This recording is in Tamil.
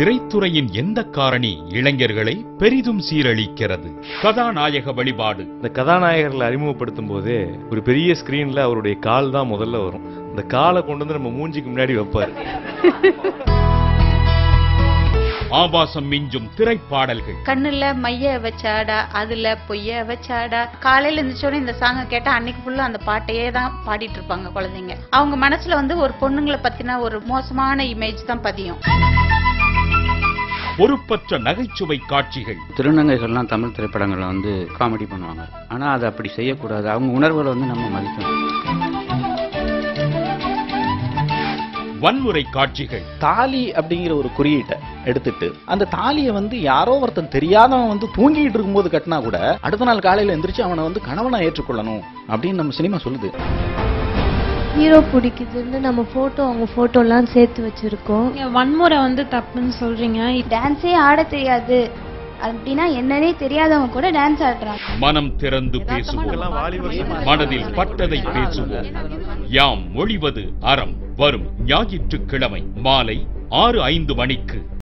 திரைத்துறையின் எந்த காரணி இளைஞர்களை பெரிதும் சீரழிக்கிறது கதாநாயக வழிபாடு இந்த கதாநாயகர்களை அறிமுகப்படுத்தும் போதே ஒரு பெரிய ஸ்கிரீன்ல அவருடைய கால் தான் முதல்ல வரும் இந்த காலை கொண்டு வந்து நம்ம மூஞ்சிக்கு முன்னாடி வைப்பாரு ஆபாசம் மிஞ்சும் திரைப்பாடல்கள் கண்ணுல மைய வச்சாடா அதுல பொய்ய வச்சாடா காலையில இருந்துச்சோட இந்த சாங்க கேட்டா அன்னைக்கு ஃபுல்லா அந்த பாட்டையே தான் பாடிட்டு இருப்பாங்க குழந்தைங்க அவங்க மனசுல வந்து ஒரு பொண்ணுங்களை பத்தின ஒரு மோசமான இமேஜ் தான் பதியும் பொறுப்பற்ற நகைச்சுவை காட்சிகள் திருநங்கைகள்லாம் தமிழ் திரைப்படங்கள்ல வந்து காமெடி பண்ணுவாங்க ஆனா அதை அப்படி செய்யக்கூடாது அவங்க உணர்வுகளை வந்து நம்ம மதிக்கணும் வன்முறை காட்சிகள் தாலி அப்படிங்கிற ஒரு குறியீட்டை எடுத்துட்டு அந்த தாலியை வந்து யாரோ ஒருத்தன் தெரியாதவன் வந்து தூங்கிட்டு இருக்கும்போது கட்டினா கூட அடுத்த நாள் காலையில எந்திரிச்சு அவனை வந்து கணவனா ஏற்றுக்கொள்ளணும் அப்படின்னு நம்ம சினிமா சொல்லுது ஹீரோ பிடிக்குதுன்னு நம்ம போட்டோ அவங்க போட்டோலாம் சேர்த்து வச்சிருக்கோம் நீங்க வன்முறை வந்து தப்புன்னு சொல்றீங்க டான்ஸே ஆட தெரியாது அப்படின்னா என்னன்னே தெரியாதவங்க கூட டான்ஸ் ஆடுறாங்க மனம் திறந்து பேசுவோம் இதெல்லாம் வாலிபர் சங்கம். மனதில் பட்டதை பேசுவோம் யாம் மொழிவது அறம் வரும் ஞாயிற்றுக்கிழமை மாலை ஆறு ஐந்து மணிக்கு